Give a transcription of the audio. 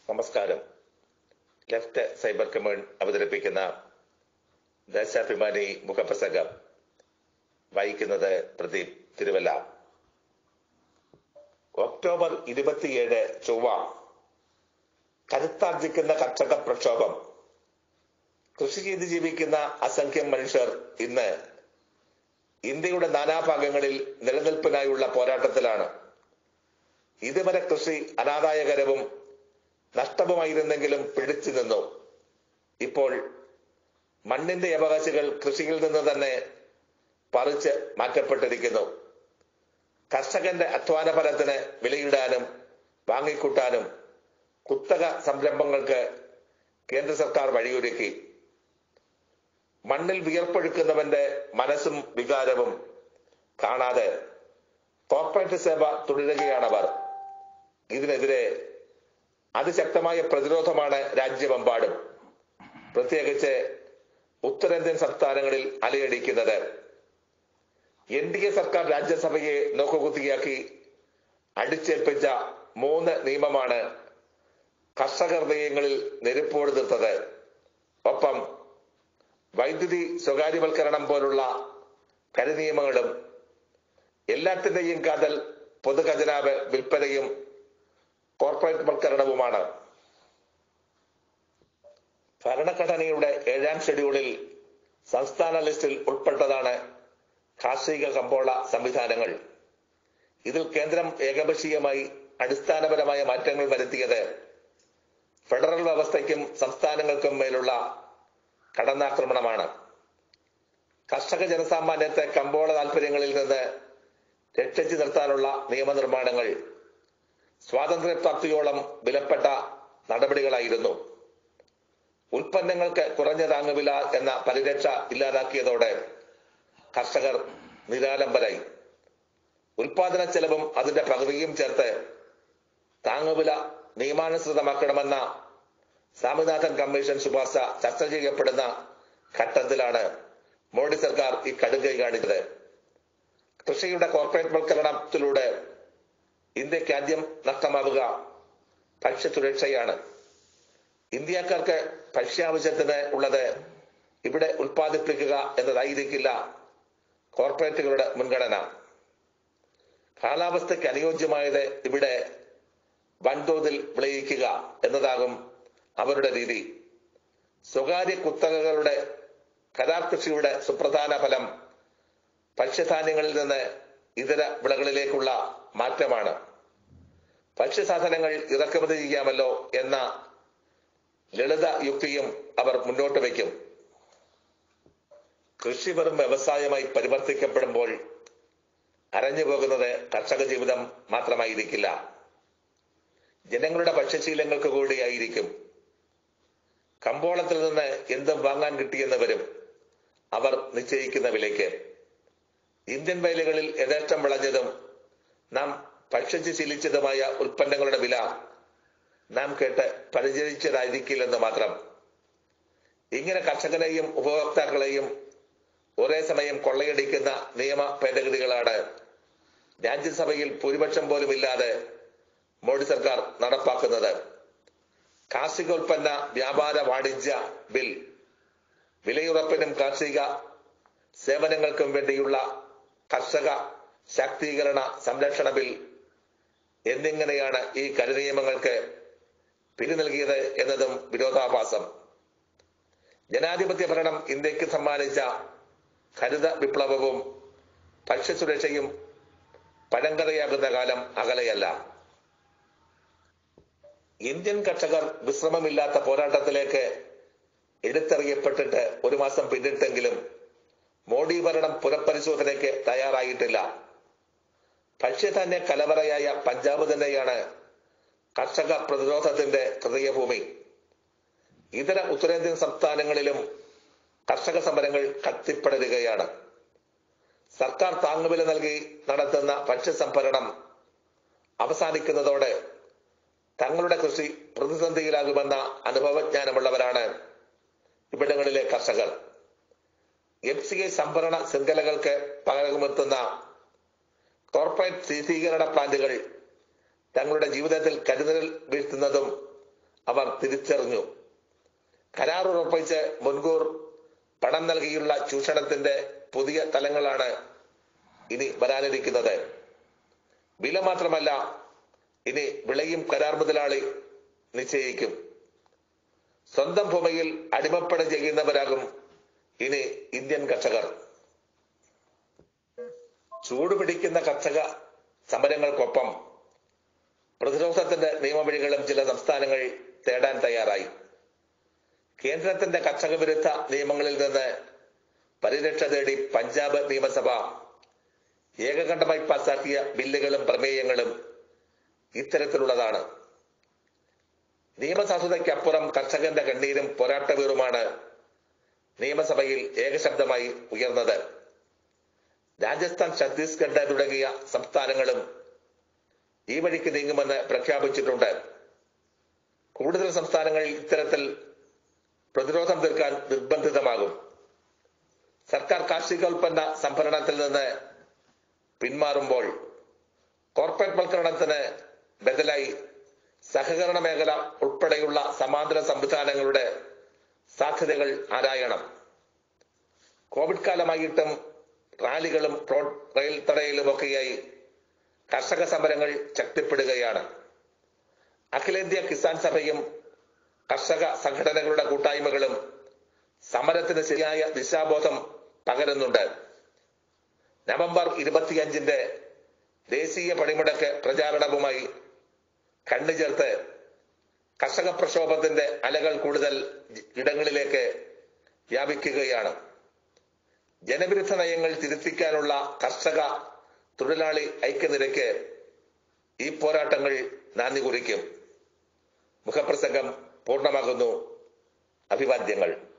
നമസ്കാരം left cyber command അവതരിപ്പിക്കുന്ന ദേശാഭിമാനി മുഖപ്രസംഗം വായിക്കുന്നത് പ്രദീപ് തിരുവല്ല ഒക്ടോബർ ഇരുപത്തിയേഴ് ചൊവ്വ കരുത്താർജിക്കുന്ന കർഷക പ്രക്ഷോഭം കൃഷി ചെയ്ത് ജീവിക്കുന്ന അസംഖ്യം മനുഷ്യർ ഇന്ന് ഇന്ത്യയുടെ നാനാഭാഗങ്ങളിൽ നിലനിൽപ്പിനായുള്ള പോരാട്ടത്തിലാണ് ഇതുവരെ കൃഷി അനാദായകരവും നഷ്ടവുമായിരുന്നെങ്കിലും പിടിച്ചു നിന്നു ഇപ്പോൾ മണ്ണിന്റെ അവകാശികൾ കൃഷിയിൽ നിന്ന് തന്നെ പറിച്ച് മാറ്റപ്പെട്ടിരിക്കുന്നു കർഷകന്റെ അധ്വാന ഫലത്തിന് വിലയിടാനും വാങ്ങിക്കൂട്ടാനും കുത്തക സംരംഭങ്ങൾക്ക് കേന്ദ്ര സർക്കാർ വഴിയൊരുക്കി മണ്ണിൽ വിയർപ്പൊഴുക്കുന്നവന്റെ മനസ്സും വികാരവും കാണാതെ കോർപ്പറേറ്റ് സേവ തുടരുകയാണവർ ഇതിനെതിരെ അതിശക്തമായ പ്രതിരോധമാണ് രാജ്യമെമ്പാടും പ്രത്യേകിച്ച് ഉത്തരേന്ത്യൻ സംസ്ഥാനങ്ങളിൽ അലയടിക്കുന്നത് എൻ ഡി എ സർക്കാർ രാജ്യസഭയെ നോക്കുകുത്തിയാക്കി അടിച്ചേൽപ്പിച്ച മൂന്ന് നിയമമാണ് കർഷക ഹൃദയങ്ങളിൽ നെരുപ്പോട് തീർത്തത് ഒപ്പം വൈദ്യുതി സ്വകാര്യവൽക്കരണം പോലുള്ള കരിനിയമങ്ങളും എല്ലാത്തിന്റെയും കാതൽ പൊതുഖജനാവ് വിൽപ്പനയും കോർപ്പറേറ്റ് വൽക്കരണവുമാണ് ഭരണഘടനയുടെ ഏഴാം ഷെഡ്യൂളിൽ സംസ്ഥാന ലിസ്റ്റിൽ ഉൾപ്പെട്ടതാണ് കാർഷിക കമ്പോള സംവിധാനങ്ങൾ ഇതിൽ കേന്ദ്രം ഏകപക്ഷീയമായി അടിസ്ഥാനപരമായ മാറ്റങ്ങൾ വരുത്തിയത് ഫെഡറൽ വ്യവസ്ഥയ്ക്കും സംസ്ഥാനങ്ങൾക്കും മേലുള്ള കടന്നാക്രമണമാണ് കർഷക ജനസാമാന്യത്തെ കമ്പോള താൽപര്യങ്ങളിൽ നിന്ന് രക്ഷിച്ചു നിർത്താനുള്ള നിയമനിർമ്മാണങ്ങൾ സ്വാതന്ത്ര്യപ്രാപ്തിയോളം വിലപ്പെട്ട നടപടികളായിരുന്നു ഉൽപ്പന്നങ്ങൾക്ക് കുറഞ്ഞ താങ്ങുവില എന്ന പരിരക്ഷ ഇല്ലാതാക്കിയതോടെ കർഷകർ നിരാലംബരായി ഉൽപാദന ചെലവും അതിന്റെ പകുതിയും ചേർത്ത് താങ്ങുവില നിയമാനുസൃതമാക്കണമെന്ന സ്വാമിനാഥൻ കമ്മീഷൻ ശുപാർശ ചർച്ച ചെയ്യപ്പെടുന്ന ഘട്ടത്തിലാണ് മോഡി സർക്കാർ ഈ കടുകൈ കാണിച്ചത് കൃഷിയുടെ കോർപ്പറേറ്റ് വൽക്കരണത്തിലൂടെ ഇന്ത്യക്ക് ആദ്യം നഷ്ടമാവുക ഭക്ഷ്യസുരക്ഷയാണ് ഇന്ത്യക്കാർക്ക് ഭക്ഷ്യാവശ്യത്തിന് ഉള്ളത് ഇവിടെ ഉൽപ്പാദിപ്പിക്കുക എന്നതായിരിക്കില്ല കോർപ്പറേറ്റുകളുടെ മുൻഗണന കാലാവസ്ഥയ്ക്ക് അനുയോജ്യമായത് ഇവിടെ വൻതോതിൽ വിളയിക്കുക എന്നതാകും അവരുടെ രീതി സ്വകാര്യ കുത്തകകളുടെ കരാർ കൃഷിയുടെ സുപ്രധാന ഫലം ഭക്ഷ്യധാന്യങ്ങളിൽ നിന്ന് ഇതര വിളകളിലേക്കുള്ള മാറ്റമാണ് ഭക്ഷ്യസാധനങ്ങൾ ഇറക്കുമതി ചെയ്യാമല്ലോ എന്ന ലളിത യുക്തിയും അവർ മുന്നോട്ട് വയ്ക്കും കൃഷി വെറും വ്യവസായമായി പരിവർത്തിക്കപ്പെടുമ്പോൾ അരഞ്ഞു പോകുന്നത് കർഷക ജീവിതം മാത്രമായിരിക്കില്ല ജനങ്ങളുടെ ഭക്ഷ്യശീലങ്ങൾക്ക് കൂടിയായിരിക്കും കമ്പോളത്തിൽ നിന്ന് എന്തും വാങ്ങാൻ കിട്ടിയെന്ന് വരും അവർ നിശ്ചയിക്കുന്ന വിലയ്ക്ക് ഇന്ത്യൻ വയലുകളിൽ യഥേഷ്ടം വിളഞ്ഞതും നാം ഭക്ഷിച്ച് ശീലിച്ചതുമായ ഉൽപ്പന്നങ്ങളുടെ വില നാം കേട്ട് പരിചരിച്ചതായിരിക്കില്ലെന്ന് മാത്രം ഇങ്ങനെ കർഷകരെയും ഉപഭോക്താക്കളെയും ഒരേ സമയം കൊള്ളയടിക്കുന്ന നിയമ ഭേദഗതികളാണ് രാജ്യസഭയിൽ ഭൂരിപക്ഷം പോലും ഇല്ലാതെ മോഡി സർക്കാർ നടപ്പാക്കുന്നത് കാർഷികോൽപ്പന്ന വ്യാപാര വാണിജ്യ ബിൽ വിലയുറപ്പിനും കാർഷിക സേവനങ്ങൾക്കും വേണ്ടിയുള്ള കർഷക ശാക്തീകരണ സംരക്ഷണ ബിൽ എന്നിങ്ങനെയാണ് ഈ കരുനിയമങ്ങൾക്ക് പിരി നൽകിയത് എന്നതും വിരോധാഭാസം ജനാധിപത്യ ഭരണം ഇന്ത്യക്ക് സമ്മാനിച്ച ഹരിത വിപ്ലവവും ഭക്ഷ്യസുരക്ഷയും പഴങ്കഥയാകുന്ന കാലം അകലെയല്ല ഇന്ത്യൻ കർഷകർ വിശ്രമമില്ലാത്ത പോരാട്ടത്തിലേക്ക് എടുത്തെറിയപ്പെട്ടിട്ട് ഒരു മാസം പിന്നിട്ടെങ്കിലും മോഡി ഭരണം പുനഃപരിശോധനയ്ക്ക് തയ്യാറായിട്ടില്ല ഭക്ഷ്യധാന്യ കലവറയായ പഞ്ചാബ് തന്നെയാണ് കർഷക പ്രതിരോധത്തിന്റെ ഹൃദയഭൂമി ഇതര ഉത്തരേന്ത്യൻ സംസ്ഥാനങ്ങളിലും കർഷക സമരങ്ങൾ കത്തിപ്പടരുകയാണ് സർക്കാർ താങ്ങുവില നൽകി നടത്തുന്ന ഭക്ഷ്യസംഭരണം അവസാനിക്കുന്നതോടെ തങ്ങളുടെ കൃഷി പ്രതിസന്ധിയിലാകുമെന്ന അനുഭവജ്ഞാനമുള്ളവരാണ് ഇവിടങ്ങളിലെ കർഷകർ എം സി ഐ സംഭരണ ശൃംഖലകൾക്ക് പകരമെത്തുന്ന കോർപ്പറേറ്റ് ശീതീകരണ പ്ലാന്റുകൾ തങ്ങളുടെ ജീവിതത്തിൽ കരുതൽ വീഴ്ത്തുന്നതും അവർ തിരിച്ചറിഞ്ഞു കരാർ ഉറപ്പിച്ച് മുൻകൂർ പണം നൽകിയുള്ള ചൂഷണത്തിന്റെ പുതിയ തലങ്ങളാണ് ഇനി വരാനിരിക്കുന്നത് വില മാത്രമല്ല ഇനി വിളയും കരാർ മുതലാളി നിശ്ചയിക്കും സ്വന്തം ഭൂമിയിൽ അടിമപ്പണി ചെയ്യുന്നവരാകും ഇനി ഇന്ത്യൻ കർഷകർ ചൂടുപിടിക്കുന്ന കർഷക സമരങ്ങൾക്കൊപ്പം പ്രതിരോധത്തിന്റെ നിയമവഴികളും ചില സംസ്ഥാനങ്ങൾ തേടാൻ തയ്യാറായി കേന്ദ്രത്തിന്റെ കർഷക വിരുദ്ധ നിയമങ്ങളിൽ നിന്ന് പരിരക്ഷ തേടി പഞ്ചാബ് നിയമസഭ ഏകകണ്ഠമായി പാസാക്കിയ ബില്ലുകളും പ്രമേയങ്ങളും ഇത്തരത്തിലുള്ളതാണ് നിയമസാധുതയ്ക്കപ്പുറം കർഷകന്റെ കണ്ണീരും പോരാട്ടവീറുമാണ് നിയമസഭയിൽ ഏകശബ്ദമായി ഉയർന്നത് രാജസ്ഥാൻ ഛത്തീസ്ഗഡ് തുടങ്ങിയ സംസ്ഥാനങ്ങളും ഈ വഴിക്ക് നീങ്ങുമെന്ന് പ്രഖ്യാപിച്ചിട്ടുണ്ട് കൂടുതൽ സംസ്ഥാനങ്ങളിൽ ഇത്തരത്തിൽ പ്രതിരോധം തീർക്കാൻ നിർബന്ധിതമാകും സർക്കാർ കാർഷികോൽപ്പന്ന സംഭരണത്തിൽ നിന്ന് പിന്മാറുമ്പോൾ കോർപ്പറേറ്റ് വൽക്കരണത്തിന് ബദലായി സഹകരണ മേഖല ഉൾപ്പെടെയുള്ള സമാന്തര സംവിധാനങ്ങളുടെ സാധ്യതകൾ ആരായണം കോവിഡ് കാലമായിട്ടും റാലികളും റോഡ് റെയിൽ തടയലുമൊക്കെയായി കർഷക സമരങ്ങൾ ശക്തിപ്പെടുകയാണ് അഖിലേന്ത്യാ കിസാൻ സഭയും കർഷക സംഘടനകളുടെ കൂട്ടായ്മകളും സമരത്തിന് ശരിയായ ദിശാബോധം പകരുന്നുണ്ട് നവംബർ ഇരുപത്തിയഞ്ചിന്റെ ദേശീയ പണിമുടക്ക് പ്രചാരണവുമായി കണ്ണുചേർത്ത് കർഷക പ്രക്ഷോഭത്തിന്റെ അലകൾ കൂടുതൽ ഇടങ്ങളിലേക്ക് വ്യാപിക്കുകയാണ് ജനവിരുദ്ധ നയങ്ങൾ തിരുത്തിക്കാനുള്ള കർഷക തൊഴിലാളി ഐക്യനിരക്ക് ഈ പോരാട്ടങ്ങൾ നാന്ദി കുറിക്കും മുഖപ്രസംഗം പൂർണ്ണമാകുന്നു അഭിവാദ്യങ്ങൾ